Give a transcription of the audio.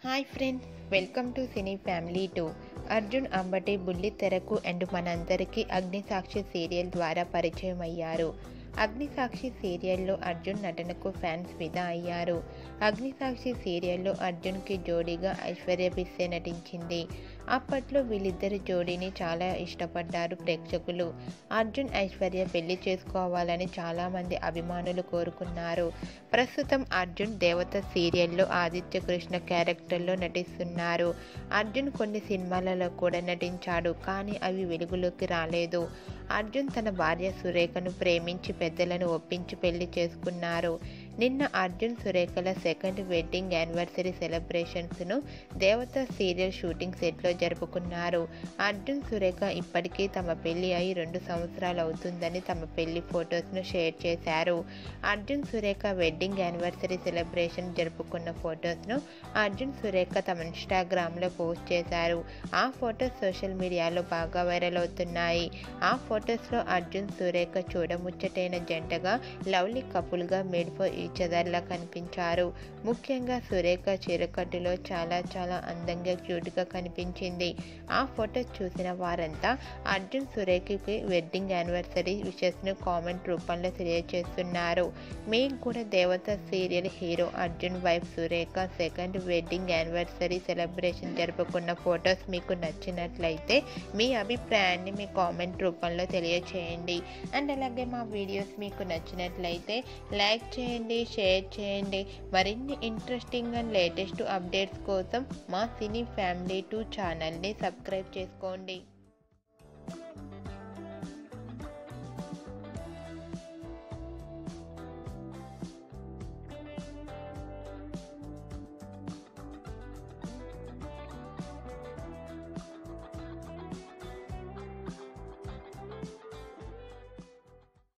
hi friends welcome to Cine Family Two Arjun Ambati బుల్లి తెరకు and మనందరికీ అగ్నిసాక్షి సీరియల్ ద్వారా పరిచయం అయ్యారు అగ్నిసాక్షి సీరియల్లో అర్జున్ నటనకు ఫ్యాన్స్ ఫిదా అయ్యారు అగ్నిసాక్షి సీరియల్లో అర్జున్కి జోడీగా ఐశ్వర్య బిస్సే నటించింది అప్పట్లో వీళ్ళిద్దరి జోడీని చాలా ఇష్టపడ్డారు ప్రేక్షకులు అర్జున్ ఐశ్వర్య పెళ్లి చేసుకోవాలని చాలామంది అభిమానులు కోరుకున్నారు ప్రస్తుతం అర్జున్ దేవత సీరియల్లో ఆదిత్య కృష్ణ క్యారెక్టర్లో నటిస్తున్నారు అర్జున్ కొన్ని సినిమాలలో కూడా నటించాడు కానీ అవి వెలుగులోకి రాలేదు అర్జున్ తన భార్య సురేఖను ప్రేమించి పెద్దలను ఒప్పించి పెళ్లి చేసుకున్నారు నిన్న అర్జున్ సురేఖల సెకండ్ వెడ్డింగ్ యానివర్సరీ సెలబ్రేషన్స్ను దేవత సీరియల్ షూటింగ్ సెట్లో జరుపుకున్నారు అర్జున్ సురేఖ ఇప్పటికీ తమ పెళ్లి అయి రెండు సంవత్సరాలు అవుతుందని తమ పెళ్లి ఫొటోస్ను షేర్ చేశారు Arjun Surekha wedding anniversary celebration జరుపుకున్న ఫొటోస్ను అర్జున్ సురేఖ తమ ఇన్స్టాగ్రామ్లో పోస్ట్ చేశారు ఆ ఫొటోస్ సోషల్ మీడియాలో బాగా వైరల్ అవుతున్నాయి ఆ ఫొటోస్లో అర్జున్ సురేఖ చూడముచ్చటైన జంటగా లవ్లీ కపుల్గా మేడ్ ఫర్ ఈచ్ అదర్లా కనిపించారు ముఖ్యంగా సురేఖ చీరకట్టులో చాలా చాలా అందంగా క్యూట్గా కనిపించింది ఆ ఫొటోస్ చూసిన వారంతా అర్జున్ సురేఖకి వెడ్డింగ్ యానివర్సరీ విషెస్ను కామెంట్ రూపంలో తెలియజేస్తున్నారు మీకు కూడా Devatha serial hero Arjun wife Surekha second wedding anniversary celebration జరుపుకున్న ఫొటోస్ మీకు నచ్చినట్లయితే మీ అభిప్రాయాన్ని మీ కామెంట్ రూపంలో తెలియచేయండి అండ్ అలాగే మా వీడియోస్ మీకు నచ్చినట్లయితే లైక్ చేయండి షేర్ చేయండి మరిన్ని ఇంట్రెస్టింగ్ అండ్ లేటెస్ట్ అప్డేట్స్ కోసం మా సినీ ఫ్యామిలీ టూ ఛానల్ని సబ్స్క్రైబ్ చేసుకోండి